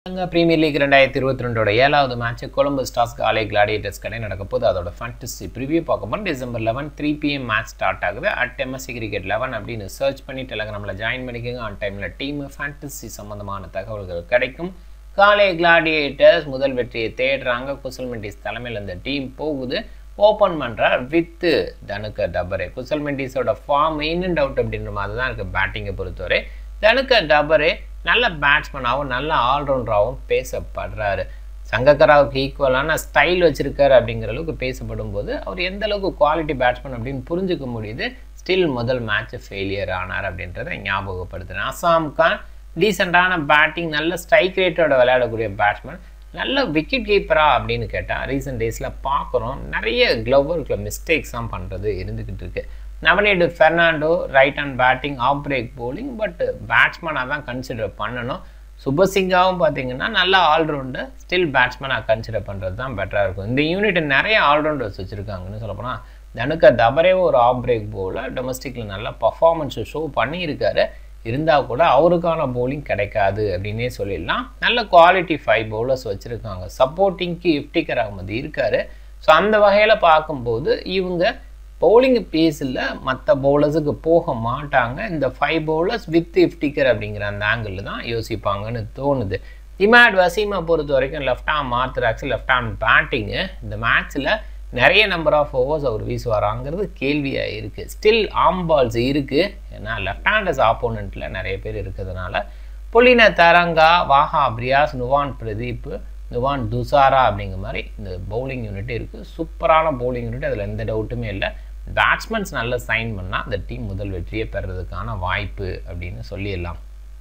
அங்கே premier league ரெண்டாயிரத்தி இருபத்தி ரெண்டோட ஏழாவது match Colombo stars Galle gladiators கடை நடக்க போது அதோட ஃபேண்டசி ப்ரிவியூ பார்க்க போனால் December eleven three PM match start ஆகுது அட் எம்எஸ்சி கிரிக்கெட் லெவன் அப்படின்னு சர்ச் பண்ணி டெலகிராமில் ஜாயின் பண்ணிக்கோங்க ஆன் டைமில் டீம் ஃபேண்டசி சம்மந்தமான தகவல்கள் கிடைக்கும் காலை கிளாடியேட்டர்ஸ் முதல் வெற்றியை தேடுறாங்க குசல் மெண்டிஸ் தலைமையில் அந்த டீம் போகுது ஓப்பன் பண்ணுறார் வித்து தனுக்க டபரே குசல் மெண்டிஸோட ஃபார்ம் இன் அண்ட் அவுட் அப்படின்ற மாதிரி தான் இருக்குது பேட்டிங்கை பொறுத்தவரை தனுக்க டபரே நல்ல பேட்ஸ்மேனாகவும் நல்ல ஆல்ரவுண்டராகவும் பேசப்படுறாரு சங்கக்கராவுக்கு ஈக்குவலான ஸ்டைல் வச்சிருக்காரு அப்படிங்கிற அளவுக்கு பேசப்படும் போது அவர் எந்த அளவுக்கு குவாலிட்டி பேட்ஸ்மேன் அப்படின்னு புரிஞ்சுக்க முடியுது ஸ்டில் முதல் மேட்ச் ஃபெயிலியர் ஆனார் அப்படின்றத ஞாபகப்படுத்துகிறேன் அசாம் கான் டீசெண்டான பேட்டிங் நல்ல ஸ்ட்ரைக் ரேட்டோட விளையாடக்கூடிய பேட்ஸ்மேன் நல்ல விக்கெட் கீப்பரா அப்படின்னு கேட்டால் ரீசெண்ட் டேஸில் பார்க்குறோம் நிறைய க்ளவர்களை மிஸ்டேக்ஸ் தான் பண்ணுறது இருந்துக்கிட்டு இருக்கு Nuwanidu Fernando right hand batting off break bowling but பேட்ஸ்மேனாக தான் கன்சிடர் பண்ணணும் சுபசிங்காவும் பார்த்தீங்கன்னா நல்ல ஆல்ரவுண்டர் ஸ்டில் பேட்ஸ்மேனாக கன்சிடர் பண்ணுறது தான் பெட்டராக இருக்கும் இந்த யூனிட் நிறைய ஆல்ரவுண்டர்ஸ் வச்சுருக்காங்கன்னு சொல்லப்போனால் தனுக்க தபரே ஒரு ஆஃப் பிரேக் போலில் டொமஸ்டிக்கில் நல்ல பர்ஃபார்மன்ஸ் ஷோ பண்ணியிருக்காரு இருந்தால் கூட அவருக்கான போலிங் கிடைக்காது அப்படின்னே சொல்லிடலாம் நல்ல குவாலிட்டி ஃபைவ் பவுலர்ஸ் வச்சுருக்காங்க சப்போர்ட்டிங்க்கு இஃப்டிகர் அகமது இருக்கார் ஸோ அந்த வகையில் பார்க்கும்போது இவங்க பவுலிங் பேஸில் மற்ற பவுலர்ஸுக்கு போக மாட்டாங்க இந்த ஃபைவ் பவுலர்ஸ் வித் இஃப்டிக்கர் அப்படிங்கிற அந்த ஆங்கிளில் தான் யோசிப்பாங்கன்னு தோணுது இமாட் வசீமை பொறுத்த வரைக்கும் left arm மார்த்தராக்ஸ் left arm batting இந்த மேட்ச்சில் நிறைய நம்பர் ஆஃப் ஓவர்ஸ் அவர் வீசுவாராங்கிறது கேள்வியாக இருக்குது ஸ்டில் ஆம் பால்ஸ் இருக்குது ஏன்னா லெஃப்ட் ஹேண்டர்ஸ் ஆப்போனண்ட்டில் நிறைய பேர் இருக்கிறதுனால புலின தரங்கா வாஹா பிரியாஸ் நுவான் பிரதீப் நுவான் துசாரா அப்படிங்கிற மாதிரி இந்த பவுலிங் யூனிட் இருக்குது சூப்பரான பவுலிங் யூனிட் அதில் எந்த டவுட்டுமே இல்லை பேட்ஸ்மேன்ஸ் நல்ல சைன் பண்ணால் அந்த டீம் முதல் வெற்றியை பெறதுக்கான வாய்ப்பு அப்படின்னு சொல்லிடலாம்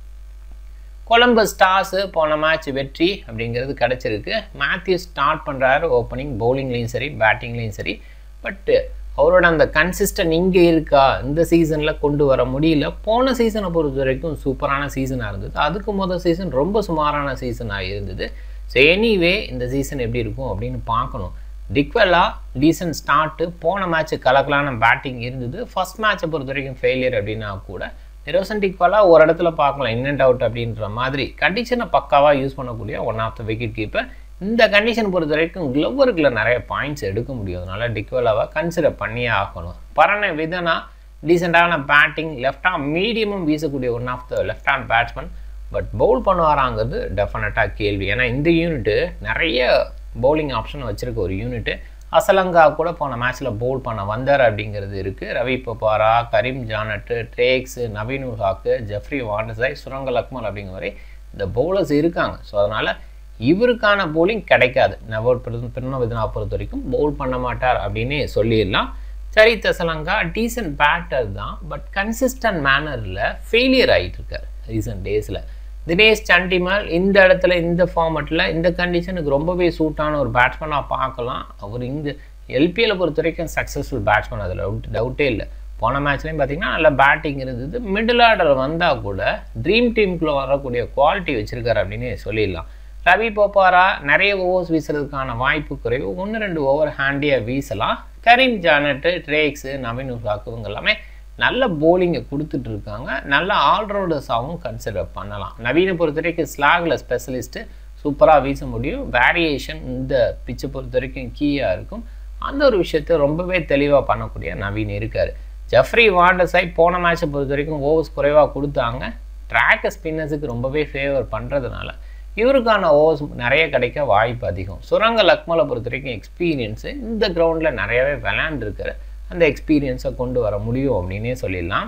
கொலம்பஸ் ஸ்டார்ஸு போன மேட்ச் வெற்றி அப்படிங்கிறது கிடச்சிருக்கு மேத்யூ ஸ்டார்ட் பண்ணுறாரு ஓப்பனிங் பவுலிங்லேயும் சரி பேட்டிங்லேயும் சரி பட்டு அவரோட அந்த கன்சிஸ்டன்ட் இங்கே இருக்கா இந்த சீசனில் கொண்டு வர முடியல போன சீசனை பொறுத்த வரைக்கும் சூப்பரான சீசனாக இருந்தது அதுக்கு முதல் சீசன் ரொம்ப சுமாரான சீசனாக இருந்தது ஸோ எனிவே இந்த சீசன் எப்படி இருக்கும் அப்படின்னு பார்க்கணும் டிக்வெல்லா டீசன்ட் ஸ்டார்ட்டு போன மேட்ச் கலக்கலான பேட்டிங் இருந்தது ஃபஸ்ட் மேட்சை பொறுத்த வரைக்கும் ஃபெயிலியர் அப்படின்னா கூட நிரோசன் டிக்வெல்லா ஒரு இடத்துல பார்க்கலாம் இன் அண்ட் அவுட் அப்படின்ற மாதிரி கண்டிஷனை பக்காவாக யூஸ் பண்ணக்கூடிய one of the wicket keeper இந்த கண்டிஷன் பொறுத்த வரைக்கும் க்ளவருக்குள்ள நிறைய பாயிண்ட்ஸ் எடுக்க முடியும் அதனால டிக்வெல்லாவை கன்சிடர் பண்ணியே ஆகணும் பரண விதனா டீசெண்டான பேட்டிங் லெஃப்ட் ஆம் மீடியமும் வீசக்கூடிய one of the left hand batsman but bowl பண்ணுவாராங்கிறது டெஃபினட்டாக கேள்வி ஏன்னா இந்த யூனிட்டு நிறைய பவுலிங் ஆப்ஷன் வச்சுருக்க ஒரு யூனிட்டு அசலங்கா கூட போன மேட்ச்சில் பவுல் பண்ண வந்தார் அப்படிங்கிறது இருக்குது ரவி பப்பாரா கரீம் ஜானட்டு ட்ரேக்ஸு நவீன் ஹாக்கு ஜெஃப்ரி வாண்டசாய் சுரங்க லக்மல் அப்படிங்கிற மாதிரி இந்த பவுலர்ஸ் இருக்காங்க ஸோ அதனால் இவருக்கான பவுலிங் கிடைக்காது நவர் பிரணவிதனா பொறுத்த வரைக்கும் பவுல் பண்ண மாட்டார் அப்படின்னே சொல்லிடலாம் சரி தசலங்கா டீசன்ட் பேட்டர் தான் பட் கன்சிஸ்டன்ட் மேனரில் ஃபெயிலியர் ஆகிட்டு இருக்கார் ரீசன்ட் டேஸில் தினேஷ் சண்டிமல் இந்த இடத்துல இந்த ஃபார்மெட்டில் இந்த கண்டிஷனுக்கு ரொம்பவே சூட்டான ஒரு பேட்ஸ்மேனாக பார்க்கலாம் அவர் இந்த எல்பிஎல்லை பொறுத்த வரைக்கும் சக்ஸஸ்ஃபுல் பேட்ஸ்மேன் அதில் டவுட் டவுட்டே இல்லை போன மேட்ச்லேயும் பார்த்தீங்கன்னா நல்ல பேட்டிங் இருந்தது மிடில் ஆர்டர் வந்தால் கூட ட்ரீம் டீமுக்குள்ளே வரக்கூடிய குவாலிட்டி வச்சுருக்காரு அப்படின்னு சொல்லிடலாம் ரவி போப்பாரா நிறைய ஓவர்ஸ் வீசுறதுக்கான வாய்ப்பு குறைவு ஒன்று ரெண்டு ஓவர் ஹேண்டியாக வீசலாம் கரீம் ஜானட்டு ட்ரேக்ஸு நவீன் உசாக்கு இவங்க எல்லாமே நல்ல போலிங்கை கொடுத்துட்டு இருக்காங்க நல்ல ஆல்ரவுண்டர்ஸாகவும் கன்சிடர் பண்ணலாம் நவீனை பொறுத்த வரைக்கும் ஸ்லாகில் ஸ்பெஷலிஸ்ட்டு சூப்பராக வீச முடியும் வேரியேஷன் இந்த பிச்சை பொறுத்த வரைக்கும் கீயாக இருக்கும் அந்த ஒரு விஷயத்த ரொம்பவே தெளிவாக பண்ணக்கூடிய நவீன் இருக்கார் ஜெஃப்ரி வாண்டர்ஸை போன மேட்சை பொறுத்த வரைக்கும் ஓவர்ஸ் குறைவாக கொடுத்தாங்க ட்ராக்கை ஸ்பின்னர்ஸுக்கு ரொம்பவே ஃபேவர் பண்ணுறதுனால இவருக்கான ஓவர்ஸ் நிறைய கிடைக்க வாய்ப்பு அதிகம் சுரங்க லக்மலை பொறுத்த வரைக்கும் எக்ஸ்பீரியன்ஸு இந்த கிரவுண்டில் நிறையவே விளையாண்டுருக்காரு அந்த எக்ஸ்பீரியன்ஸை கொண்டு வர முடியும் அப்படின்னே சொல்லிடலாம்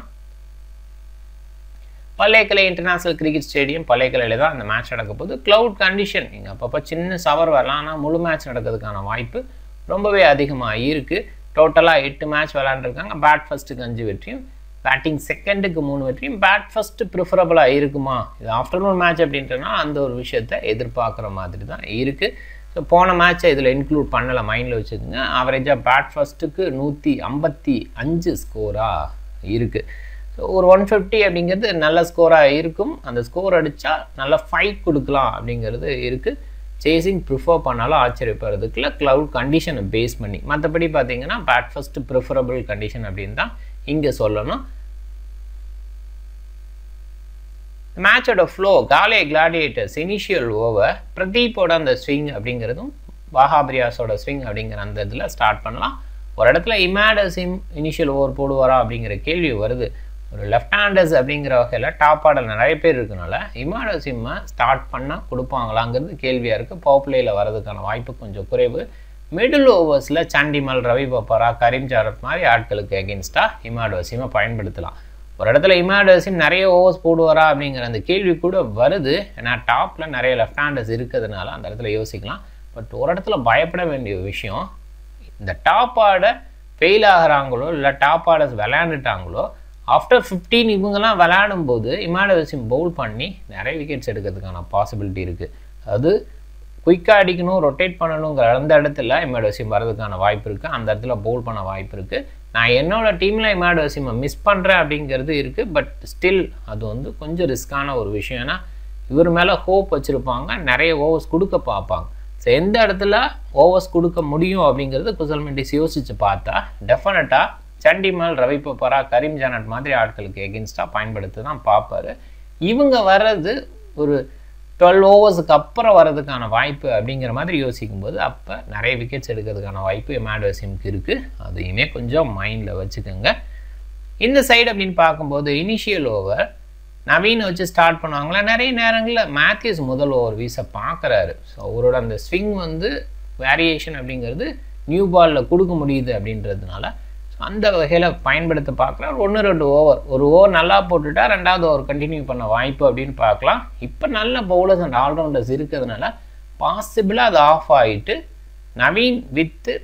பள்ளைக்கலை இன்டர்நேஷ்னல் கிரிக்கெட் ஸ்டேடியம் பள்ளைக்கலையில் தான் அந்த மேட்ச் நடக்க போகுது க்ளவுட் கண்டிஷன் இங்கே அப்பப்போ சின்ன சவர் வரலாம் ஆனால் முழு மேட்ச் நடக்கிறதுக்கான வாய்ப்பு ரொம்பவே அதிகமாக இருக்குது டோட்டலாக எட்டு மேட்ச் விளாண்டுருக்காங்க பேட் ஃபஸ்ட்டுக்கு அஞ்சு வெற்றியும் பேட்டிங் செகண்டுக்கு மூணு வெற்றியும் பேட் ஃபஸ்ட்டு ப்ரிஃபரபுளாக இருக்குமா இது ஆஃப்டர்நூன் மேட்ச் அப்படின்றனா அந்த ஒரு விஷயத்தை எதிர்பார்க்குற மாதிரி தான் இருக்குது ஸோ போன மேட்ச்சை இதில் இன்க்ளூட் பண்ணலை மைண்டில் வச்சுக்கோங்க ஆவரேஜாக பேட் ஃபஸ்ட்டுக்கு நூற்றி ஐம்பத்தி அஞ்சு ஸ்கோராக இருக்குது ஸோ ஒரு ஒன் ஃபிஃப்டி அப்படிங்கிறது நல்ல ஸ்கோராக இருக்கும் அந்த ஸ்கோர் அடித்தா நல்ல ஃபைட் கொடுக்கலாம் அப்படிங்கிறது இருக்குது சேசிங் ப்ரிஃபர் பண்ணாலும் ஆச்சரியப்படுறதுக்குள்ள க்ளவுட் கண்டிஷனை பேஸ் பண்ணி மற்றபடி பார்த்தீங்கன்னா பேட் ஃபஸ்ட்டு ப்ரிஃபரபிள் கண்டிஷன் அப்படின்னு தான் இங்கே சொல்லணும் மேட்சோட ஃப்ளோ காலே கிளாடியேட்டர்ஸ் இனிஷியல் ஓவர் பிரதீப்போட அந்த ஸ்விங் அப்படிங்கிறதும் வாஹாபிரியாஸோட ஸ்விங் அப்படிங்கிற அந்த இதில் ஸ்டார்ட் பண்ணலாம் ஒரு இடத்துல இமேடசிம் இனிஷியல் ஓவர் போடுவாரா அப்படிங்கிற கேள்வி வருது ஒரு லெஃப்ட் ஹேண்டர்ஸ் அப்படிங்கிற வகையில் டாப் ஆர்டர் நிறைய பேர் இருக்கனால இமாடசிம்மை ஸ்டார்ட் பண்ணால் கொடுப்பாங்களாங்கிறது கேள்வியாக இருக்குது பவர் பிளேயில் வரதுக்கான வாய்ப்பு கொஞ்சம் குறைவு மிடில் ஓவர்ஸில் சண்டிமல் ரவி பப்பரா கரீம் ஜாரத் மாதிரி ஆட்களுக்கு எகென்ஸ்டாக இமாட் வசீமை பயன்படுத்தலாம் ஒரு இடத்துல இமாட் வசீம் நிறைய ஓவர்ஸ் போடுவாரா அப்படிங்கிற அந்த கேள்வி கூட வருது ஏன்னா டாப்பில் நிறைய லெஃப்ட் ஹேண்டர்ஸ் இருக்கிறதுனால அந்த இடத்துல யோசிக்கலாம் பட் ஒரு இடத்துல பயப்பட வேண்டிய விஷயம் இந்த டாப் ஆர்டர் ஃபெயில் ஆகிறாங்களோ இல்லை டாப் ஆர்டர்ஸ் விளையாண்டுட்டாங்களோ ஆஃப்டர் ஃபிஃப்டீன் இவங்கெல்லாம் விளையாடும் போது இமாட் வசீம் பவுல் பண்ணி நிறைய விக்கெட்ஸ் எடுக்கிறதுக்கான பாசிபிலிட்டி இருக்குது அது குயிக்காக அடிக்கணும் ரொட்டேட் பண்ணணுங்கிற அந்த இடத்துல இமாட் வசீம் வரதுக்கான வாய்ப்பு இருக்குது அந்த இடத்துல பவுல் பண்ண வாய்ப்பு இருக்குது நான் என்னோடய டீமில் இமாட் வசீமை மிஸ் பண்ணுறேன் அப்படிங்கிறது இருக்குது பட் ஸ்டில் அது வந்து கொஞ்சம் ரிஸ்க்கான ஒரு விஷயம் ஏன்னா இவர் மேலே ஹோப் வச்சுருப்பாங்க நிறைய ஓவர்ஸ் கொடுக்க பார்ப்பாங்க ஸோ எந்த இடத்துல ஓவர்ஸ் கொடுக்க முடியும் அப்படிங்கிறது குசல் மெண்டிஸ் யோசித்து பார்த்தா டெஃபினட்டாக சண்டிமல் ரவி பப்பரா கரீம் ஜானட் மாதிரி ஆட்களுக்கு எகென்ஸ்டாக பயன்படுத்தி தான் பார்ப்பாரு இவங்க வர்றது ஒரு டுவெல் ஓவர்ஸுக்கு அப்புறம் வர்றதுக்கான வாய்ப்பு அப்படிங்கிற மாதிரி யோசிக்கும்போது அப்போ நிறைய விக்கெட்ஸ் எடுக்கிறதுக்கான வாய்ப்பு எமாட் வசீமுக்கு இருக்குது அதையுமே கொஞ்சம் மைண்டில் வச்சுக்கோங்க இந்த சைடு அப்படின்னு பார்க்கும்போது இனிஷியல் ஓவர் நவீனை வச்சு ஸ்டார்ட் பண்ணுவாங்களா நிறைய நேரங்களில் மேத்யூஸ் முதல் ஓவர் வீச பார்க்குறாரு ஸோ அவரோட அந்த ஸ்விங் வந்து வேரியேஷன் அப்படிங்கிறது நியூ பாலில் கொடுக்க முடியுது அப்படின்றதுனால ஸோ அந்த வகையில் பயன்படுத்த பார்க்குறாரு ஒன்று ரெண்டு ஓவர் ஒரு ஓவர் நல்லா போட்டுட்டா ரெண்டாவது ஓவர் கண்டினியூ பண்ண வாய்ப்பு அப்படின்னு பார்க்கலாம் இப்போ நல்ல பவுலர்ஸ் அண்ட் ஆல்ரவுண்டர்ஸ் இருக்கிறதுனால பாசிபிளாக அது ஆஃப் ஆகிட்டு நவீன் வித்து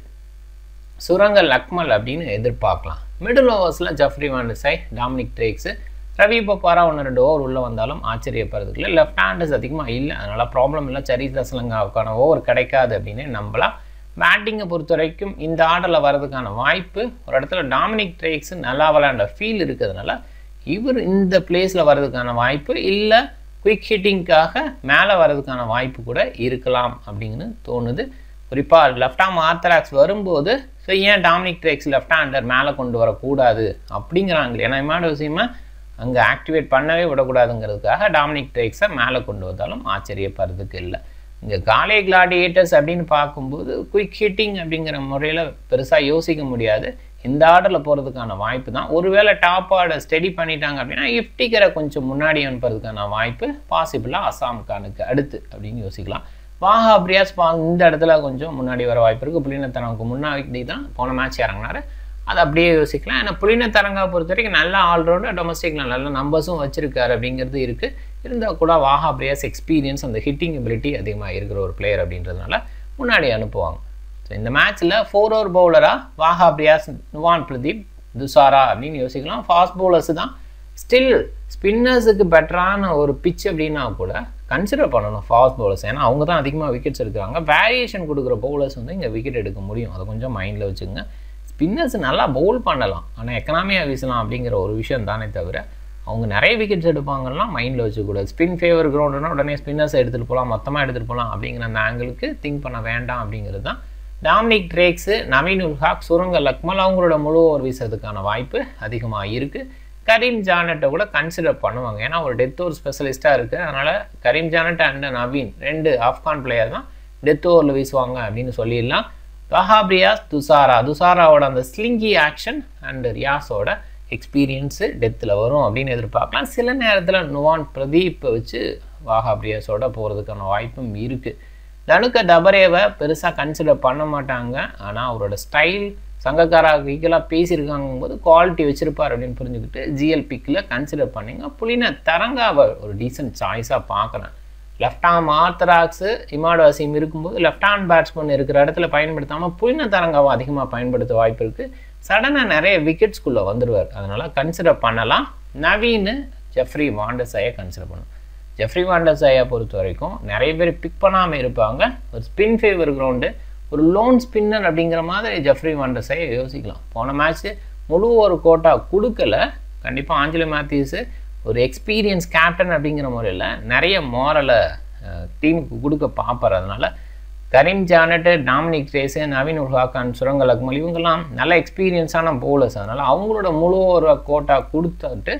சுரங்கல் லக்மல் அப்படின்னு எதிர்பார்க்கலாம் மிடில் ஓவர்ஸில் ஜஃப்ரி வாண்டசை டாமினிக் ட்ரேக்ஸு ரவி பப்பாரா ஒன்று ரெண்டு ஓவர் உள்ளே வந்தாலும் ஆச்சரியப்படுறதுக்கு இல்லை லெஃப்ட் ஹேண்டர்ஸ் அதிகமாக இல்லை அதனால் ப்ராப்ளம் இல்லை சரிதா ஸ்லங்காவுக்கான ஓவர் கிடைக்காது அப்படின்னு நம்பலாம் பேட்டிங்கை பொறுத்த வரைக்கும் இந்த ஆர்டரில் வர்றதுக்கான வாய்ப்பு ஒரு இடத்துல டாமினிக் ட்ரேக்ஸ் நல்லா விளையாண்ட ஃபீல் இருக்கிறதுனால இவர் இந்த பிளேஸில் வர்றதுக்கான வாய்ப்பு இல்லை குயிக் ஹிட்டிங்காக மேலே வர்றதுக்கான வாய்ப்பு கூட இருக்கலாம் அப்படின்னு தோணுது குறிப்பாக லெஃப்ட் ஆம் ஆர்த்தராக்ஸ் வரும்போது ஸோ ஏன் டாமினிக் ட்ரேக்ஸ் லெஃப்ட் ஹேண்டர் மேலே கொண்டு வரக்கூடாது அப்படிங்கிறாங்களே ஏன்னா இமாட விஷயமா அங்கே ஆக்டிவேட் பண்ணவே விடக்கூடாதுங்கிறதுக்காக டாமினிக் ட்ரேக்ஸை மேலே கொண்டு வந்தாலும் ஆச்சரியப்படுறதுக்கு இல்லை இங்கே காலே கிளாடியேட்டர்ஸ் அப்படின்னு பார்க்கும்போது குயிக் ஹிட்டிங் அப்படிங்கிற முறையில் பெருசாக யோசிக்க முடியாது இந்த ஆர்டரில் போகிறதுக்கான வாய்ப்பு தான் ஒருவேளை டாப் ஆர்டர் ஸ்டடி பண்ணிட்டாங்க அப்படின்னா இஃப்டிக்கரை கொஞ்சம் முன்னாடி அனுப்புறதுக்கான வாய்ப்பு பாசிபிளாக அசாம் கானுக்கு அடுத்து அப்படின்னு யோசிக்கலாம் வாஹா பிரியாஸ் பா இந்த இடத்துல கொஞ்சம் முன்னாடி வர வாய்ப்பு இருக்குது புலினத்தரங்குக்கு முன்னாடி தான் போன மேட்ச் இறங்கினாரு அதை அப்படியே யோசிக்கலாம் ஏன்னா புலினத்தரங்கா பொறுத்த வரைக்கும் நல்ல ஆல்ரவுண்டர் டொமஸ்டிக்கில் நல்ல நம்பர்ஸும் வச்சிருக்காரு அப்படிங்கிறது இருக்குது இருந்தால் கூட வாஹா பிரியாஸ் எக்ஸ்பீரியன்ஸ் அந்த ஹிட்டிங் எபிலிட்டி அதிகமாக இருக்கிற ஒரு பிளேயர் அப்படின்றதுனால முன்னாடி அனுப்புவாங்க ஸோ இந்த மேட்ச்சில் ஃபோர் ஓவர் பவுலராக வாஹா பிரியாஸ் நுவான் பிரதீப் துசாரா அப்படின்னு யோசிக்கலாம் ஃபாஸ்ட் பவுலர்ஸ் தான் ஸ்டில் ஸ்பின்னர்ஸுக்கு பெட்டரான ஒரு பிச் அப்படின்னா கூட கன்சிடர் பண்ணணும் ஃபாஸ்ட் பவுலர்ஸ் ஏன்னா அவங்க தான் அதிகமாக விக்கெட்ஸ் எடுக்கிறாங்க வேரியேஷன் கொடுக்குற பவுலர்ஸ் வந்து இங்கே விக்கெட் எடுக்க முடியும் அதை கொஞ்சம் மைண்டில் வச்சுங்க ஸ்பின்னர்ஸ் நல்லா பவுல் பண்ணலாம் ஆனால் எக்கனாமியாக வீசலாம் அப்படிங்கிற ஒரு விஷயம் தானே தவிர அவங்க நிறைய விக்கெட்ஸ் எடுப்பாங்கன்னா மைண்டில் வச்சுக்கூடாது ஸ்பின் ஃபேவர் கிரவுண்டுனா உடனே ஸ்பின்னர்ஸ் எடுத்துகிட்டு போகலாம் மொத்தமாக எடுத்துகிட்டு போகலாம் அப்படிங்கிற அந்த ஆங்கிளுக்கு திங்க் பண்ண வேண்டாம் அப்படிங்கிறது தான் டாமினிக் ட்ரேக்ஸு நவீன் உல்ஹாக் சுரங்க லக்மல் அவங்களோட முழு ஓவர் வீசுறதுக்கான வாய்ப்பு அதிகமாக இருக்குது கரீம் ஜானட்டை கூட கன்சிடர் பண்ணுவாங்க ஏன்னா ஒரு டெத் ஓவர் ஸ்பெஷலிஸ்ட்டாக இருக்குது அதனால் கரீம் ஜானட் அண்ட் நவீன் ரெண்டு ஆப்கான் பிளேயர் தான் டெத் ஓவரில் வீசுவாங்க அப்படின்னு சொல்லிடலாம் வஹாப் ரியாஸ் துசாரா துசாராவோட அந்த ஸ்லிங்கி ஆக்ஷன் அண்ட் ரியாஸோட எக்ஸ்பீரியன்ஸு டெத்தில் வரும் அப்படின்னு எதிர்பார்க்கலாம் சில நேரத்தில் நுவான் பிரதீப்பை வச்சு வாஹாப் ரியாஸோட போகிறதுக்கான வாய்ப்பும் இருக்குது தனுக்க டபரேவை பெருசாக கன்சிடர் பண்ண மாட்டாங்க ஆனால் அவரோட ஸ்டைல் சங்கக்காரா ஈக்கலாக பேசியிருக்காங்க போது குவாலிட்டி வச்சுருப்பார் அப்படின்னு புரிஞ்சுக்கிட்டு ஜிஎல் பிக்கில் கன்சிடர் பண்ணிங்க புலின தரங்காவை ஒரு டீசென்ட் சாய்ஸாக பார்க்குறேன் லெஃப்ட் ஆம் ஆர்த்தராக்ஸு இமாடு அசீம் இருக்கும்போது லெஃப்ட் ஹேண்ட் பேட்ஸ்மேன் இருக்கிற இடத்துல பயன்படுத்தாமல் புலின தரங்காவை அதிகமாக பயன்படுத்த வாய்ப்பு இருக்குது சடனாக நிறைய விக்கெட்ஸ்குள்ளே வந்துடுவார் அதனால் கன்சிடர் பண்ணலாம் நவீன் ஜெஃப்ரி வாண்டஸையை கன்சிடர் பண்ணும் ஜெஃப்ரி வாண்டஸையை பொறுத்த வரைக்கும் நிறைய பேர் பிக் பண்ணாமல் இருப்பாங்க ஒரு ஸ்பின் ஃபேவர் கிரவுண்டு ஒரு லோன் ஸ்பின்னர் அப்படிங்கிற மாதிரி ஜெஃப்ரி வாண்டஸையை யோசிக்கலாம் போன மேட்ச்சு முழு ஒரு கோட்டா கொடுக்கல கண்டிப்பாக ஆஞ்சலி மேத்யூஸு ஒரு எக்ஸ்பீரியன்ஸ் கேப்டன் அப்படிங்கிற முறையில் நிறைய மாரலை டீமுக்கு கொடுக்க பார்ப்பார் அதனால் கரீம் ஜானட்டு டாமினிக் ரேஸு நவீன் உல்ஹாக்கான் சுரங்க லக்மல் இவங்கெல்லாம் நல்ல எக்ஸ்பீரியன்ஸான பவுலர்ஸ் அதனால் அவங்களோட முழு ஒரு கோட்டா கொடுத்துட்டு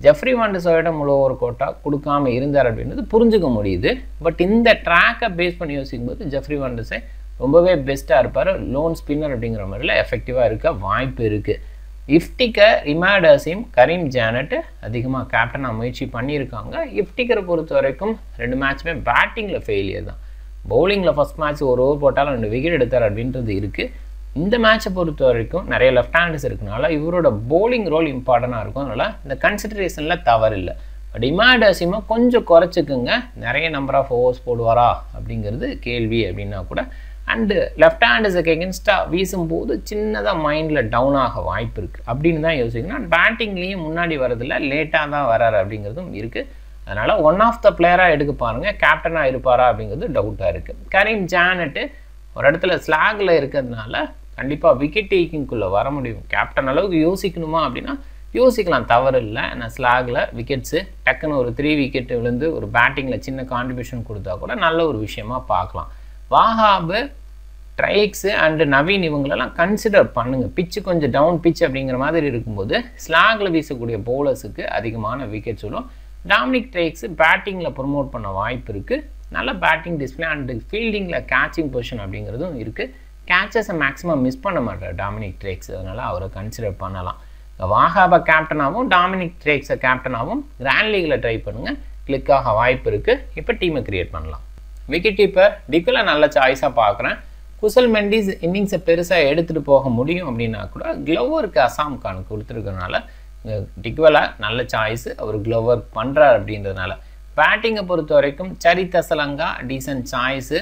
ஜெஃப்ரி வாண்டஸோட முழு ஓவர் கோட்டா கொடுக்காம இருந்தார் அப்படின்றது புரிஞ்சுக்க முடியுது பட் இந்த ட்ராக்கை பேஸ் பண்ணி யோசிக்கும்போது ஜெஃப்ரி வாண்டஸை ரொம்பவே பெஸ்ட்டாக இருப்பார் லோன் ஸ்பின்னர் அப்படிங்கிற மாதிரில எஃபெக்டிவாக இருக்க வாய்ப்பு இருக்குது இஃப்டிக்கை ரிமாடர்ஸையும் கரீம் ஜானட் அதிகமாக கேப்டனாக முயற்சி பண்ணியிருக்காங்க இஃப்டிக்கரை பொறுத்த வரைக்கும் ரெண்டு மேட்ச்சுமே பேட்டிங்கில் ஃபெயிலியர் தான் பவுலிங்கில் ஃபஸ்ட் மேட்ச் ஒரு ஓவர் போட்டாலும் ரெண்டு விக்கெட் எடுத்தார் அப்படின்றது இருக்குது இந்த மேட்சை பொறுத்த வரைக்கும் நிறைய லெஃப்ட் ஹேண்டர்ஸ் இருக்கனால இவரோட போலிங் ரோல் இம்பார்ட்டண்ட்டாக இருக்கும் அதனால் இந்த கன்சிடரேஷனில் தவறு இல்லை பட் இமாடசிமா கொஞ்சம் குறைச்சிக்குங்க நிறைய நம்பர் ஆஃப் ஓவர்ஸ் போடுவாரா அப்படிங்கிறது கேள்வி அப்படின்னா கூட அண்டு லெஃப்ட் ஹேண்டர்ஸுக்கு எகென்ஸ்டாக வீசும்போது சின்னதாக மைண்டில் டவுன் ஆக வாய்ப்பு இருக்குது அப்படின்னு தான் யோசிக்கணும் பேட்டிங்லேயும் முன்னாடி வரதில்ல லேட்டாக தான் வராரு அப்படிங்கிறதும் இருக்குது அதனால் ஒன் ஆஃப் த பிளேயராக எடுக்க பாருங்கள் கேப்டனாக இருப்பாரா அப்படிங்கிறது டவுட்டாக இருக்குது கரீம் ஜானட்டு ஒரு இடத்துல ஸ்லாகில் இருக்கிறதுனால கண்டிப்பாக விக்கெட் டேக்கிங்குள்ளே வர முடியும் கேப்டன் அளவுக்கு யோசிக்கணுமா அப்படின்னா யோசிக்கலாம் தவறு இல்லை நான் ஸ்லாகில் விக்கெட்ஸு டக்குன்னு ஒரு த்ரீ விக்கெட் விழுந்து ஒரு பேட்டிங்கில் சின்ன கான்ட்ரிபியூஷன் கொடுத்தா கூட நல்ல ஒரு விஷயமா பார்க்கலாம் வாஹாபு ட்ரைக்ஸு அண்டு நவீன் இவங்களெல்லாம் கன்சிடர் பண்ணுங்கள் பிச்சு கொஞ்சம் டவுன் பிச் அப்படிங்கிற மாதிரி இருக்கும்போது ஸ்லாகில் வீசக்கூடிய பவுலர்ஸுக்கு அதிகமான விக்கெட்ஸ் விடும் டாமினிக் ட்ரைக்ஸு பேட்டிங்கில் ப்ரொமோட் பண்ண வாய்ப்பு இருக்குது நல்ல பேட்டிங் டிஸ்பிளே அண்டு ஃபீல்டிங்கில் கேச்சிங் பொசிஷன் அப்படிங்கிறதும் இருக்குது கேச்சஸை மேக்ஸிமம் மிஸ் பண்ண மாட்டார் டாமினிக் ட்ரேக்ஸ் அதனால் அவரை கன்சிடர் பண்ணலாம் வாஹாபா கேப்டனாகவும் டாமினிக் ட்ரேக்ஸை கேப்டனாகவும் கிராண்ட் லீகில் ட்ரை பண்ணுங்கள் கிளிக்காக வாய்ப்பு இருக்குது இப்போ டீமை கிரியேட் பண்ணலாம் விக்கெட் கீப்பர் டிக்குல நல்ல சாய்ஸாக பார்க்குறேன் குசல் மெண்டிஸ் இன்னிங்ஸை பெருசாக எடுத்துகிட்டு போக முடியும் அப்படின்னா கூட க்ளோவருக்கு அசாம் கான் கொடுத்துருக்கறனால டிக்வலா நல்ல சாய்ஸு அவர் க்ளோவர் பண்ணுறார் அப்படின்றதுனால பேட்டிங்கை பொறுத்த வரைக்கும் சரித் அசலங்கா டீசன்ட் சாய்ஸு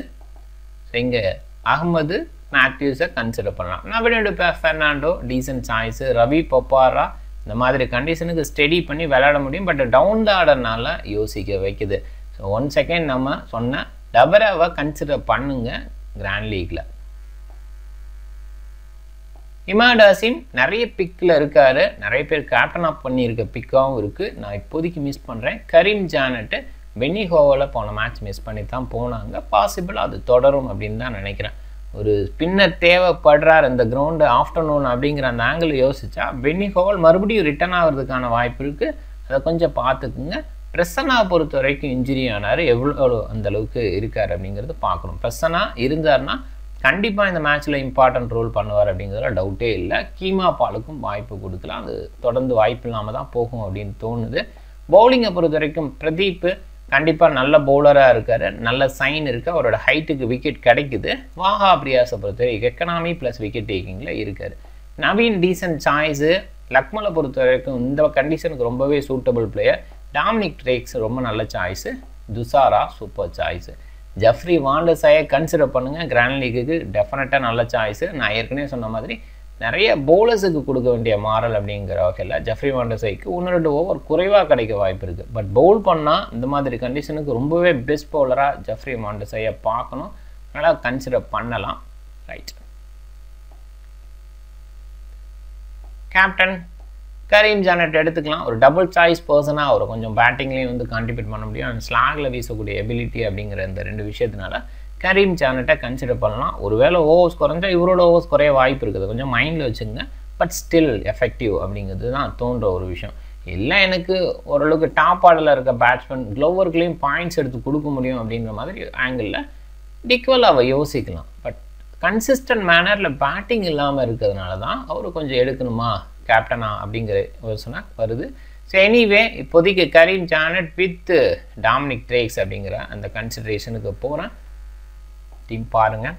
இங்கே அகமது மேத்யூஸை கன்சிடர் பண்ணலாம் நவீனோட ஃபெர்னாண்டோ டீசன்ட் சாய்ஸு ரவி பொப்பாரா இந்த மாதிரி கண்டிஷனுக்கு ஸ்டடி பண்ணி விளையாட முடியும் பட் டவுன் த ஆர்டர்னால யோசிக்க வைக்குது ஸோ ஒன் செகண்ட் நம்ம சொன்ன டபராவை கன்சிடர் பண்ணுங்க கிராண்ட் லீக்ல இமாடாசிம் நிறைய பிக்கில் இருக்காரு நிறைய பேர் கேப்டன் ஆஃப் பண்ணியிருக்க பிக்காகவும் இருக்குது நான் இப்போதைக்கு மிஸ் பண்ணுறேன் கரீம் ஜானட்டு பென்னி ஹோவில் போன மேட்ச் மிஸ் பண்ணி தான் போனாங்க பாசிபிள் அது தொடரும் அப்படின்னு தான் நினைக்கிறேன் ஒரு ஸ்பின்னர் தேவைப்படுறார் இந்த கிரவுண்டு ஆஃப்டர்நூன் அப்படிங்கிற அந்த ஆங்கிள் யோசிச்சா பென்னி ஹோவல் மறுபடியும் ரிட்டர்ன் ஆகிறதுக்கான வாய்ப்பு இருக்குது அதை கொஞ்சம் பார்த்துக்குங்க பிரசனா பொறுத்த வரைக்கும் இன்ஜுரி ஆனார் எவ்வளோ அந்த அளவுக்கு இருக்கார் அப்படிங்கிறது பார்க்கணும் பிரசனா இருந்தார்னா கண்டிப்பாக இந்த மேட்ச்சில் இம்பார்ட்டன்ட் ரோல் பண்ணுவார் அப்படிங்கிறதுல டவுட்டே இல்லை கீமா பாலுக்கும் வாய்ப்பு கொடுக்கலாம் அது தொடர்ந்து வாய்ப்பு இல்லாமல் தான் போகும் அப்படின்னு தோணுது பவுலிங்கை பொறுத்த வரைக்கும் பிரதீப் கண்டிப்பாக நல்ல பவுலராக இருக்கார் நல்ல சைன் இருக்குது அவரோட ஹைட்டுக்கு விக்கெட் கிடைக்குது வாஹா பிரியாஸை பொறுத்த வரைக்கும் எக்கனாமி ப்ளஸ் விக்கெட் டேக்கிங்கில் இருக்கார் நவீன் டீசன்ட் சாய்ஸு லக்மலை பொறுத்த வரைக்கும் இந்த கண்டிஷனுக்கு ரொம்பவே சூட்டபிள் பிளேயர் டாமினிக் ட்ரேக்ஸ் ரொம்ப நல்ல choice Thushara super choice Jeffrey வாண்டஸையை கன்சிடர் பண்ணுங்கள் கிராண்ட் லீக்குக்கு டெஃபினட்டாக நல்ல சாய்ஸு நான் ஏற்கனவே சொன்ன மாதிரி நிறைய பவுலர்ஸுக்கு கொடுக்க வேண்டிய மாறல் அப்படிங்கிற வகையில் ஜஃப்ரி வாண்டஸைக்கு ஒன்று ரெண்டு ஓவர் குறைவாக கிடைக்க வாய்ப்பு இருக்குது பட் பவுல் பண்ணால் இந்த மாதிரி கண்டிஷனுக்கு ரொம்பவே பெஸ்ட் பவுலராக ஜஃப்ரி வாண்டஸையை பார்க்கணும் அதனால் கன்சிடர் பண்ணலாம் ரைட் கேப்டன் கரீம் ஜானட் எடுத்துக்கலாம் ஒரு டபுள் சாய்ஸ் பர்சனாக அவர் கொஞ்சம் பேட்டிங்லேயும் வந்து கான்ட்ரிபியூட் பண்ண முடியும் அண்ட் ஸ்லாகில் வீசக்கூடிய எபிலிட்டி அப்படிங்கிற இந்த ரெண்டு விஷயத்தினால கரீம் ஜானட்டை கன்சிடர் பண்ணலாம் ஒருவேளை ஓவர்ஸ் குறைஞ்சா இவரோட ஓவர்ஸ் குறைய வாய்ப்பு இருக்குது கொஞ்சம் மைண்டில் வச்சுங்க பட் ஸ்டில் எஃபெக்டிவ் அப்படிங்கிறது தான் தோன்ற ஒரு விஷயம் இல்லை எனக்கு ஓரளவுக்கு டாப் ஆர்டரில் இருக்க பேட்ஸ்மேன் க்ளோவர்க்குலேயும் பாயிண்ட்ஸ் எடுத்து கொடுக்க முடியும் அப்படிங்கிற மாதிரி ஆங்கிளில் டிக்வல் அவள் யோசிக்கலாம் பட் கன்சிஸ்டன்ட் மேனரில் பேட்டிங் இல்லாமல் இருக்கிறதுனால தான் அவர் கொஞ்சம் எடுக்கணுமா கேப்டனா அப்படிங்கிற யோசனை வருது ஸோ எனிவே இப்போதைக்கு Karim Janat with Dominic Drakes அப்படிங்கிற அந்த கன்சிடரேஷனுக்கு போகிறேன் டீம் பாருங்கள்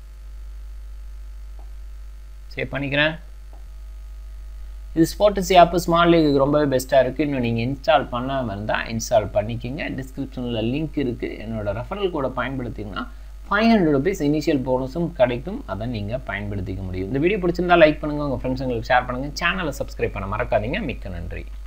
சேவ் பண்ணிக்கிறேன் இது ஸ்போர்ட்ஸ் ஆப்பு ஸ்மால் லீக்கு ரொம்பவே பெஸ்ட்டாக இருக்குது இன்னும் நீங்கள் இன்ஸ்டால் பண்ணாமல் இருந்தால் இன்ஸ்டால் பண்ணிக்கிங்க டிஸ்கிரிப்ஷனில் லிங்க் இருக்குது என்னோடய ரெஃபரல் கூட பயன்படுத்திங்கன்னா ஃபைவ் ஹண்ட்ரட் ருபீஸ் இனிஷியல் போனஸும் கிடைக்கும் அதை நீங்கள் பயன்படுத்திக்க முடியும் இந்த வீடியோ பிடிச்சிருந்தா லைக் பண்ணுங்கள் உங்கள் ஃப்ரெண்ட்ஸுங்களுக்கு ஷேர் பண்ணுங்கள் சேனலை சப்ஸ்கிரைப் பண்ண மறக்காதீங்க மிக்க நன்றி